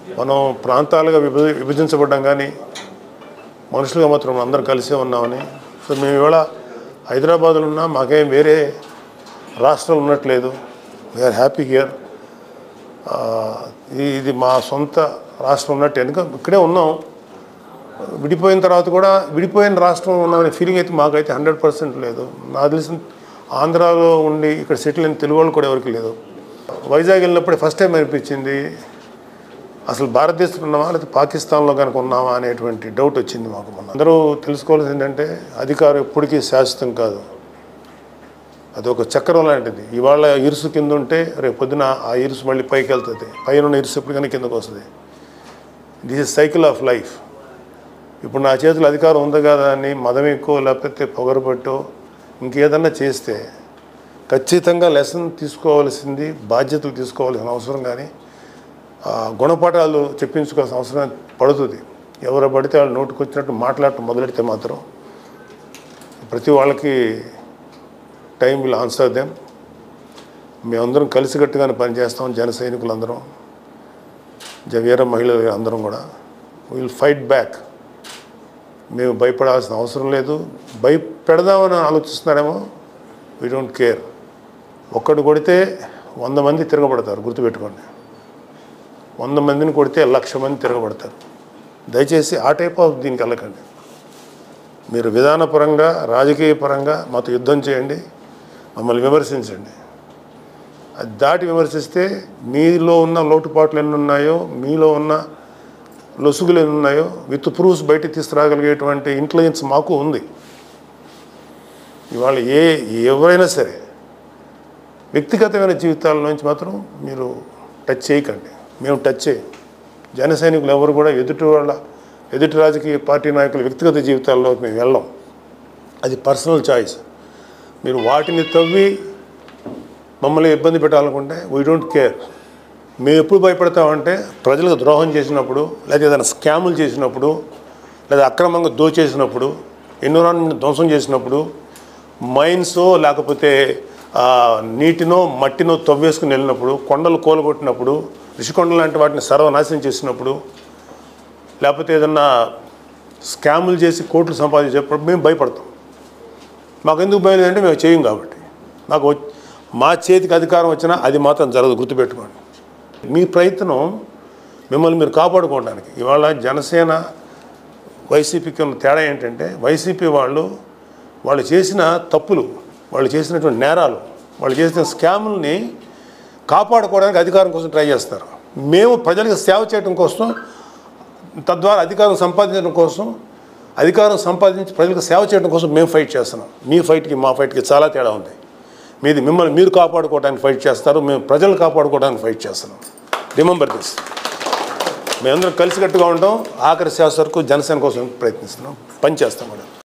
మనం ప్రాంతాలుగా విభ విభజించబడ్డాం కానీ మనుషులుగా మాత్రం మనం అందరం కలిసే ఉన్నామని సో మేము ఇవాళ హైదరాబాద్లో ఉన్నా మాకేం వేరే రాష్ట్రాలు ఉన్నట్లేదు వీఆర్ హ్యాపీ హియర్ ఇది మా సొంత రాష్ట్రం ఉన్నట్టు ఎందుకంటే ఇక్కడే ఉన్నాం విడిపోయిన తర్వాత కూడా విడిపోయిన రాష్ట్రం ఉన్నామనే ఫీలింగ్ అయితే మాకైతే హండ్రెడ్ పర్సెంట్ లేదు నాకు తెలిసిన ఆంధ్రాలో ఉండి ఇక్కడ సెటిల్ అయిన తెలుగు వాళ్ళు కూడా ఎవరికి లేదు వైజాగ్ వెళ్ళినప్పుడే ఫస్ట్ టైం అనిపించింది అసలు భారతదేశంలో ఉన్నామా లేకపోతే పాకిస్తాన్లో కనుక ఉన్నామా అనేటువంటి డౌట్ వచ్చింది మాకు మొన్న అందరూ తెలుసుకోవాల్సింది ఏంటంటే అధికారం ఎప్పటికీ శాశ్వతం కాదు అది ఒక చక్రం లాంటిది ఇవాళ ఇరుసు కింద ఉంటే రేపు పొద్దున ఆ ఇరుసు మళ్ళీ పైకి వెళ్తుంది పైన ఉన్న ఇరుసు ఎప్పటికైనా కిందకు వస్తుంది this is cycle of life ఇప్పుడు నా చేతిలో అధికారం ఉంది కదా అని మదం ఎక్కువ లేకపోతే పొగరబట్టో ఇంకేదన్నా చేస్తే ఖచ్చితంగా లెసన్ తీసుకోవాల్సింది బాధ్యతలు తీసుకోవాల్సిన అవసరం కానీ ఆ, గుణపాఠాలు చెప్పించుకోవాల్సిన అవసరం పడుతుంది ఎవరు పడితే వాళ్ళు నోటికి వచ్చినట్టు మాట్లాడటం మొదలెడితే మాత్రం ప్రతి వాళ్ళకి టైం విల్ ఆన్సర్ దెమ్ మేమందరం కలిసికట్టుగానే పనిచేస్తాం జన సైనికులందరం జవీర మహిళలు అందరం కూడా విల్ ఫైట్ బ్యాక్ మేము భయపడాల్సిన అవసరం లేదు భయపెడదామని ఆలోచిస్తున్నారేమో వీ డోంట్ కేర్ ఒక్కడు కొడితే వంద మంది తిరగబడతారు గుర్తుపెట్టుకోండి వంద మందిని కొడితే లక్ష మంది తిరగబడతారు దయచేసి ఆ టైప్ ఆఫ్ దీనికి వెళ్ళకండి మీరు విధానపరంగా రాజకీయ పరంగా మాతో యుద్ధం చేయండి మమ్మల్ని విమర్శించండి అది దాటి విమర్శిస్తే మీలో ఉన్న లోటుపాట్లు ఎన్ని ఉన్నాయో మీలో ఉన్న లొసుగులు ఎన్ని ఉన్నాయో విత్ ప్రూఫ్స్ బయటికి తీసుకురాగలిగేటువంటి ఇంటెలిజెన్స్ మాకు ఉంది ఇవాళ ఏ ఎవరైనా సరే వ్యక్తిగతమైన జీవితాల నుంచి మాత్రం మీరు టచ్ చేయకండి మేము టచ్ చేయం జన సైనికులు ఎవరు కూడా ఎదుటి వాళ్ళ ఎదుటి రాజకీయ పార్టీ నాయకుల వ్యక్తిగత జీవితాల్లో మేము వెళ్ళం అది పర్సనల్ చాయిస్ మీరు వాటిని తవ్వి మమ్మల్ని ఇబ్బంది పెట్టాలనుకుంటే వీ డోంట్ కేర్ మేము ఎప్పుడు భయపడతామంటే ప్రజలకు ద్రోహం చేసినప్పుడు లేదా ఏదైనా స్కాములు చేసినప్పుడు లేదా అక్రమంగా దోచేసినప్పుడు ఎన్విరాన్మెంట్ ధ్వంసం చేసినప్పుడు మైన్సో లేకపోతే ఆ, నీటినో మట్టినో తవ్వేసుకుని వెళ్ళినప్పుడు కొండలు కోలగొట్టినప్పుడు రిషికొండలు లాంటి వాటిని సర్వనాశనం చేసినప్పుడు లేకపోతే ఏదన్నా స్కాములు చేసి కోట్లు సంపాదించేటప్పుడు మేము భయపడతాం మాకు ఎందుకు భయం లేదంటే మేము చేయం కాబట్టి మాకు వచ్- మా చేతికి అధికారం వచ్చినా అది మాత్రం జరగదు గుర్తుపెట్టుకోండి మీ ప్రయత్నం మిమ్మల్ని మీరు కాపాడుకోవడానికి ఇవాళ జనసేన వైసీపీకి ఉన్న తేడా ఏంటంటే వైసీపీ వాళ్ళు వాళ్ళు చేసిన తప్పులు వాళ్ళు చేసినటువంటి నేరాలు వాళ్ళు చేసిన స్కాముల్ని కాపాడుకోవడానికి అధికారం కోసం ట్రై చేస్తారు మేము ప్రజలకు సేవ చేయడం కోసం తద్వారా అధికారం సంపాదించడం కోసం అధికారం సంపాదించి ప్రజలకు సేవ చేయడం కోసం మేము ఫైట్ చేస్తున్నాం మీ ఫైట్కి మా ఫైట్కి చాలా తేడా ఉంది మీది మిమ్మల్ని మీరు కాపాడుకోవడానికి ఫైట్ చేస్తారు మేము ప్రజలు కాపాడుకోవడానికి ఫైట్ చేస్తున్నాం రిమెంబర్ దిస్ మేమందరం కలిసికట్టుగా ఉంటాం ఆఖరి శ్వాస వరకు జనసేన కోసం ప్రయత్నిస్తున్నాం పని చేస్తాం కూడా